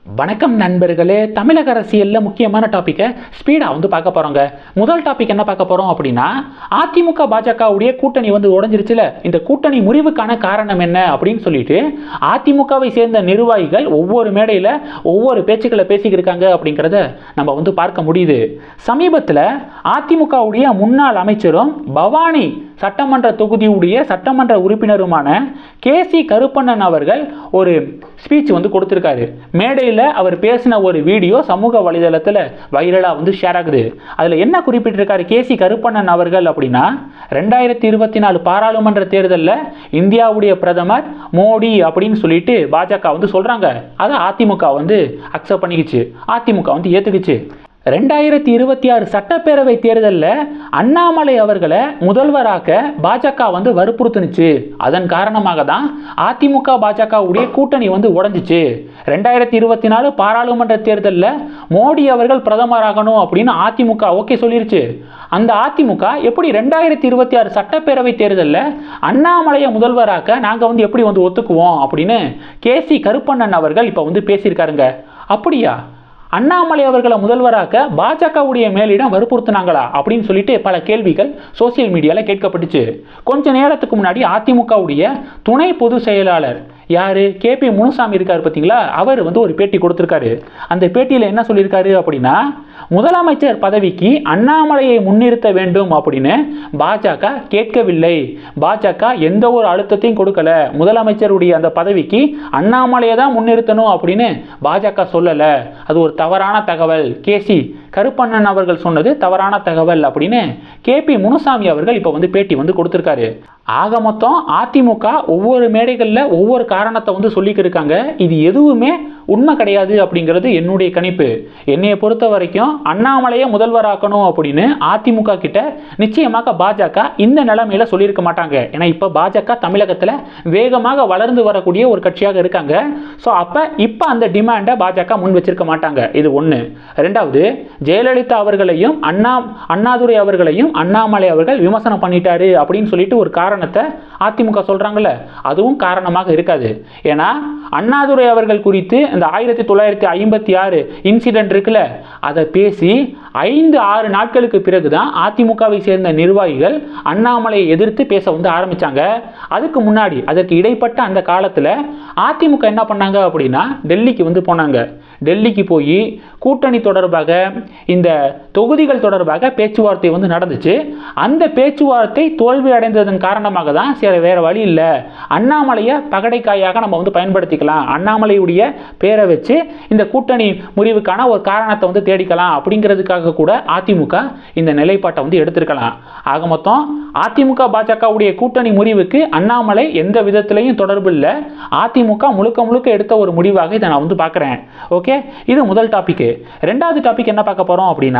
வணக்கம் நண்பர்களே தமிழக அரசியலில் முக்கியமான டாப்பிக்கை ஸ்பீடாக வந்து பார்க்க போகிறோங்க முதல் டாபிக் என்ன பார்க்க போகிறோம் அப்படின்னா அதிமுக பாஜகவுடைய கூட்டணி வந்து உடஞ்சிருச்சுல இந்த கூட்டணி முறிவுக்கான காரணம் என்ன அப்படின்னு சொல்லிட்டு அதிமுகவை சேர்ந்த நிர்வாகிகள் ஒவ்வொரு மேடையில் ஒவ்வொரு பேச்சுக்களை பேசிக்கிட்டு இருக்காங்க அப்படிங்கிறத நம்ம வந்து பார்க்க முடியுது சமீபத்தில் அதிமுகவுடைய முன்னாள் அமைச்சரும் பவானி சட்டமன்ற தொகுதியுடைய சட்டமன்ற உறுப்பினருமான கே சி கருப்பண்ணன் அவர்கள் ஒரு ஸ்பீச் வந்து கொடுத்துருக்காரு மேடையில் அவர் பேசின ஒரு வீடியோ சமூக வலைதளத்தில் வைரலாக வந்து ஷேர் ஆகுது அதில் என்ன குறிப்பிட்டிருக்காரு கே சி கருப்பண்ணன் அவர்கள் அப்படின்னா ரெண்டாயிரத்தி இருபத்தி நாலு பாராளுமன்ற தேர்தலில் இந்தியாவுடைய பிரதமர் மோடி அப்படின்னு சொல்லிட்டு பாஜக வந்து சொல்கிறாங்க அதை அதிமுக வந்து அக்செப்ட் பண்ணிக்கிச்சு அதிமுக வந்து ஏற்றுக்குச்சு ரெண்டாயிரத்தி இருபத்தி ஆறு சட்டப்பேரவை தேர்தலில் அண்ணாமலை அவர்களை முதல்வராக்க பாஜக வந்து வற்புறுத்துனுச்சு அதன் காரணமாக தான் அதிமுக பாஜகவுடைய கூட்டணி வந்து உடஞ்சிச்சு ரெண்டாயிரத்தி இருபத்தி நாலு பாராளுமன்ற தேர்தலில் மோடி அவர்கள் பிரதமராகணும் அப்படின்னு அதிமுக ஓகே சொல்லிருச்சு அந்த அதிமுக எப்படி ரெண்டாயிரத்தி இருபத்தி ஆறு சட்டப்பேரவை தேர்தலில் அண்ணாமலையை முதல்வராக்க நாங்கள் வந்து எப்படி வந்து ஒத்துக்குவோம் அப்படின்னு கே சி கருப்பண்ணன் அவர்கள் இப்போ வந்து பேசியிருக்காருங்க அப்படியா அண்ணாமலை அவர்களை முதல்வராக்க பாஜகவுடைய மேலிடம் வற்புறுத்தினாங்களா அப்படின்னு சொல்லிட்டு பல கேள்விகள் சோசியல் மீடியாவில் கேட்கப்பட்டுச்சு கொஞ்ச நேரத்துக்கு முன்னாடி அதிமுகவுடைய துணை பொதுச் செயலாளர் யார் கேபி முனுசாமி இருக்கார் பார்த்தீங்களா அவர் வந்து ஒரு பேட்டி கொடுத்துருக்காரு அந்த பேட்டியில் என்ன சொல்லியிருக்காரு அப்படின்னா முதலமைச்சர் பதவிக்கு அண்ணாமலையை முன்னிறுத்த வேண்டும் அப்படின்னு பாஜக கேட்கவில்லை பாஜக எந்த ஒரு அழுத்தத்தையும் கொடுக்கல முதலமைச்சருடைய அந்த பதவிக்கு அண்ணாமலையை தான் முன்னிறுத்தணும் அப்படின்னு பாஜக சொல்லலை அது ஒரு தவறான தகவல் கேசி கருப்பண்ணன் அவர்கள் சொன்னது தவறான தகவல் அப்படின்னு கேபி முனுசாமி அவர்கள் இப்போ வந்து பேட்டி வந்து கொடுத்துருக்காரு ஆக மொத்தம் அதிமுக ஒவ்வொரு மேடைகளில் ஒவ்வொரு காரணத்தை வந்து சொல்லிக்கிட்டு இருக்காங்க இது எதுவுமே உண்மை கிடையாது அப்படிங்கிறது என்னுடைய கணிப்பு என்னையை பொறுத்த வரைக்கும் அண்ணாமலையை முதல்வராக்கணும் அப்படின்னு அதிமுக கிட்ட நிச்சயமாக பாஜக இந்த நிலைமையில சொல்லியிருக்க மாட்டாங்க ஏன்னா இப்போ பாஜக தமிழகத்தில் வேகமாக வளர்ந்து வரக்கூடிய ஒரு கட்சியாக இருக்காங்க ஸோ அப்போ இப்போ அந்த டிமாண்டை பாஜக முன் வச்சிருக்க மாட்டாங்க இது ஒன்று ரெண்டாவது ஜெயலலிதா அவர்களையும் அண்ணா அண்ணாதுரை அவர்களையும் அண்ணாமலை அவர்கள் விமர்சனம் பண்ணிட்டாரு அப்படின்னு சொல்லிட்டு ஒரு காரணத்தை அதிமுக சொல்றாங்கல்ல அதுவும் காரணமாக இருக்காது ஏன்னா அண்ணாதுரை அவர்கள் குறித்து இந்த ஆயிரத்தி தொள்ளாயிரத்தி ஐம்பத்தி ஆறு இன்சிடென்ட் இருக்குல்ல அதை பேசி ஐந்து ஆறு நாட்களுக்கு பிறகு தான் அதிமுகவை சேர்ந்த நிர்வாகிகள் அண்ணாமலையை எதிர்த்து பேச வந்து ஆரம்பிச்சாங்க அதுக்கு முன்னாடி அதற்கு இடைப்பட்ட அந்த காலத்தில் அதிமுக என்ன பண்ணாங்க அப்படின்னா டெல்லிக்கு வந்து போனாங்க டெல்லிக்கு போய் கூட்டணி தொடர்பாக இந்த தொகுதிகள் தொடர்பாக பேச்சுவார்த்தை வந்து நடந்துச்சு அந்த பேச்சுவார்த்தை தோல்வி அடைந்ததன் காரணமாக தான் சரி வேற வழி இல்லை அண்ணாமலையை பகடைக்காயாக நம்ம வந்து பயன்படுத்திக்கலாம் அண்ணாமலையுடைய பேரை வச்சு இந்த கூட்டணி முறிவுக்கான ஒரு காரணத்தை வந்து தேடிக்கலாம் அப்படிங்கிறதுக்காக கூட அதிமுக இந்த நிலைப்பாட்டை வந்து எடுத்திருக்கலாம் ஆக மொத்தம் அதிமுக பாஜகவுடைய கூட்டணி முறிவுக்கு அண்ணாமலை எந்த விதத்திலையும் தொடர்பு இல்லை அதிமுக முழுக்க முழுக்க எடுத்த ஒரு முடிவாக இதை நான் வந்து பார்க்குறேன் ஓகே இது முதல் டாபிக் ரெண்டாவது டாபிக் என்ன பார்க்க போகிறோம் அப்படின்னா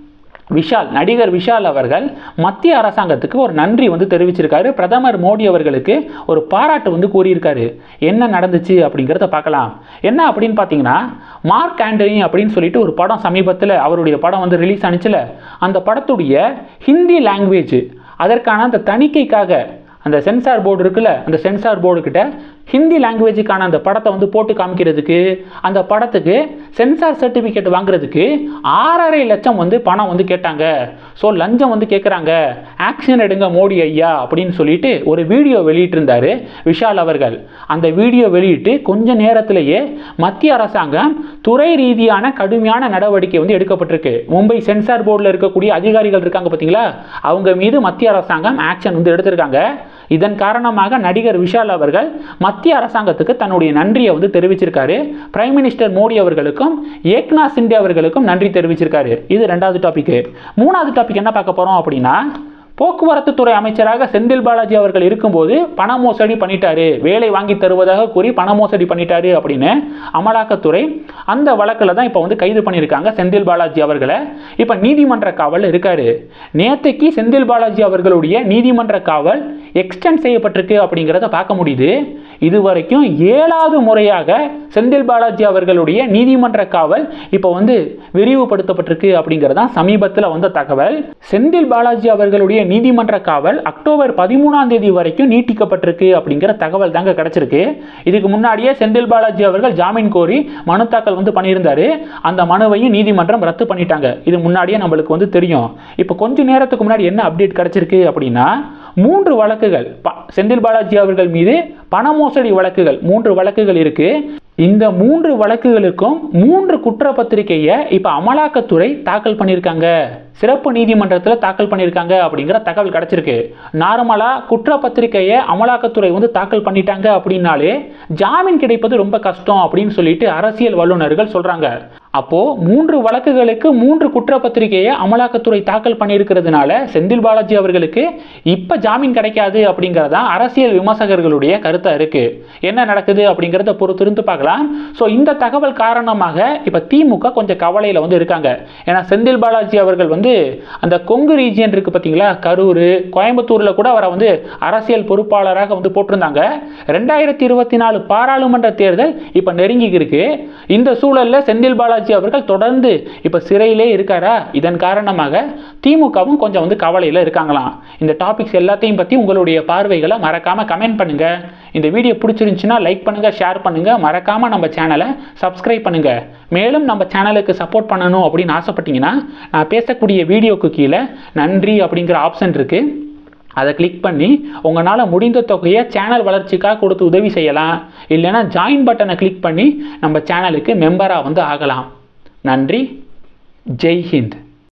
விஷால் நடிகர் விஷால் அவர்கள் மத்திய அரசாங்கத்துக்கு ஒரு நன்றி வந்து தெரிவிச்சிருக்காரு பிரதமர் மோடி அவர்களுக்கு ஒரு பாராட்டு வந்து கூறியிருக்காரு என்ன நடந்துச்சு அப்படிங்கிறத பார்க்கலாம் என்ன அப்படின்னு பார்த்தீங்கன்னா மார்க் ஆண்டனி அப்படின்னு சொல்லிட்டு ஒரு படம் சமீபத்தில் அவருடைய படம் வந்து ரிலீஸ் ஆனிச்சுல அந்த படத்துடைய ஹிந்தி லாங்குவேஜ் அதற்கான அந்த தணிக்கைக்காக அந்த சென்சார் போர்டு இருக்குல்ல அந்த சென்சார் போர்டு கிட்ட ஹிந்தி லாங்குவேஜுக்கான அந்த படத்தை வந்து போட்டு காமிக்கிறதுக்கு அந்த படத்துக்கு சென்சார் சர்டிஃபிகேட் வாங்குறதுக்கு ஆறரை லட்சம் வந்து பணம் வந்து கேட்டாங்க ஸோ லஞ்சம் வந்து கேட்குறாங்க ஆக்ஷன் எடுங்க மோடி ஐயா அப்படின்னு சொல்லிட்டு ஒரு வீடியோ வெளியிட்டிருந்தாரு விஷால் அவர்கள் அந்த வீடியோ வெளியிட்டு கொஞ்ச நேரத்திலேயே மத்திய அரசாங்கம் துறை ரீதியான கடுமையான நடவடிக்கை வந்து எடுக்கப்பட்டிருக்கு மும்பை சென்சார் போர்டில் இருக்கக்கூடிய அதிகாரிகள் இருக்காங்க பார்த்தீங்களா அவங்க மீது மத்திய அரசாங்கம் ஆக்ஷன் வந்து எடுத்திருக்காங்க இதன் காரணமாக நடிகர் விஷால் அவர்கள் மத்திய அரசாங்கத்துக்கு தன்னுடைய நன்றியை வந்து தெரிவிச்சிருக்காரு பிரைம் மினிஸ்டர் மோடி அவர்களுக்கும் ஏக்நாத் சிண்டே அவர்களுக்கும் நன்றி தெரிவிச்சிருக்காரு இது ரெண்டாவது டாபிக் மூணாவது டாபிக் என்ன பார்க்க போறோம் அப்படின்னா போக்குவரத்து துறை அமைச்சராக செந்தில் பாலாஜி அவர்கள் இருக்கும்போது பண மோசடி பண்ணிட்டாரு வேலை வாங்கி தருவதாக கூறி பண மோசடி பண்ணிட்டாரு அப்படின்னு அமலாக்கத்துறை அந்த வழக்கில் தான் இப்போ வந்து கைது பண்ணியிருக்காங்க செந்தில் பாலாஜி அவர்களை இப்போ நீதிமன்ற காவலில் இருக்காரு நேத்தைக்கு செந்தில் பாலாஜி அவர்களுடைய நீதிமன்ற காவல் எக்ஸ்டெண்ட் செய்யப்பட்டிருக்கு அப்படிங்கிறத பார்க்க முடியுது இதுவரைக்கும் ஏழாவது முறையாக செந்தில் பாலாஜி அவர்களுடைய நீதிமன்ற காவல் இப்போ வந்து விரிவுபடுத்தப்பட்டிருக்கு அப்படிங்கிறது தான் சமீபத்தில் வந்த தகவல் செந்தில் பாலாஜி அவர்களுடைய நீதிமன்ற காவல் அக்டோபர் பதிமூணாம் தேதி வரைக்கும் நீட்டிக்கப்பட்டிருக்கு அப்படிங்கிற தகவல் தாங்க கிடைச்சிருக்கு இதுக்கு முன்னாடியே செந்தில் பாலாஜி அவர்கள் ஜாமீன் கோரி மனு தாக்கல் வந்து பண்ணியிருந்தாரு அந்த மனுவையும் நீதிமன்றம் ரத்து பண்ணிட்டாங்க இது முன்னாடியே நம்மளுக்கு வந்து தெரியும் இப்போ கொஞ்ச நேரத்துக்கு முன்னாடி என்ன அப்டேட் கிடைச்சிருக்கு அப்படின்னா மூன்று வழக்குகள் ப- செந்தில் பாலாஜி அவர்கள் மீது பண மோசடி வழக்குகள் மூன்று வழக்குகள் இருக்கு இந்த மூன்று வழக்குகளுக்கும் மூன்று குற்றப்பத்திரிகையை இப்போ அமலாக்கத்துறை தாக்கல் பண்ணியிருக்காங்க சிறப்பு நீதிமன்றத்தில் தாக்கல் பண்ணியிருக்காங்க அப்படிங்கிற தகவல் கிடைச்சிருக்கு நார்மலாக குற்றப்பத்திரிகையை அமலாக்கத்துறை வந்து தாக்கல் பண்ணிட்டாங்க அப்படின்னாலே ஜாமீன் கிடைப்பது ரொம்ப கஷ்டம் அப்படின்னு சொல்லிட்டு அரசியல் வல்லுநர்கள் சொல்றாங்க அப்போ மூன்று வழக்குகளுக்கு மூன்று குற்றப்பத்திரிகையை அமலாக்கத்துறை தாக்கல் பண்ணியிருக்கிறதுனால செந்தில் பாலாஜி அவர்களுக்கு இப்ப ஜாமீன் கிடைக்காது அப்படிங்கறதா அரசியல் விமர்சகர்களுடைய கருத்தா இருக்கு என்ன நடக்குது அப்படிங்கறத பொறுத்திருந்து பார்க்கலாம் ஸோ இந்த தகவல் காரணமாக இப்ப திமுக கொஞ்சம் கவலையில வந்து இருக்காங்க ஏன்னா செந்தில் பாலாஜி அவர்கள் வந்து அந்த கொங்கு ரீஜியன் இருக்கு பாத்தீங்களா கரூர் கோயம்புத்தூர்ல கூட அவரை வந்து அரசியல் பொறுப்பாளராக வந்து போட்டிருந்தாங்க ரெண்டாயிரத்தி இருபத்தி நாலு பாராளுமன்ற தேர்தல் இப்ப நெருங்கி இருக்கு இந்த சூழல்ல செந்தில் பாலாஜி அவர்கள் தொடர்ந்து இப்ப சிறையிலே இருக்காரா இதன் காரணமாக திமுகவும் கொஞ்சம் வந்து கவலையில இருக்காங்களாம் இந்த டாபிக்ஸ் எல்லாத்தையும் பத்தி உங்களுடைய பார்வைகளை மறக்காம கமெண்ட் பண்ணுங்க இந்த வீடியோ பிடிச்சிருந்துச்சுன்னா லைக் பண்ணுங்க ஷேர் பண்ணுங்க மறக்காம நம்ம சேனலை சப்ஸ்கிரைப் பண்ணுங்க மேலும் நம்ம சேனலுக்கு சப்போர்ட் பண்ணணும் அப்படின்னு ஆசைப்பட்டீங்கன்னா நான் பேசக்கூடிய வீடியோக்கு கீழே நன்றி அப்படிங்கிற ஆப்ஷன் இருக்கு அதை கிளிக் பண்ணி உங்களால் முடிந்த தொகையை சேனல் வளர்ச்சிக்காக கொடுத்து உதவி செய்யலாம் இல்லைன்னா ஜாயின் பட்டனை கிளிக் பண்ணி நம்ம சேனலுக்கு மெம்பராக வந்து ஆகலாம் நன்றி ஜெய் ஹிந்த்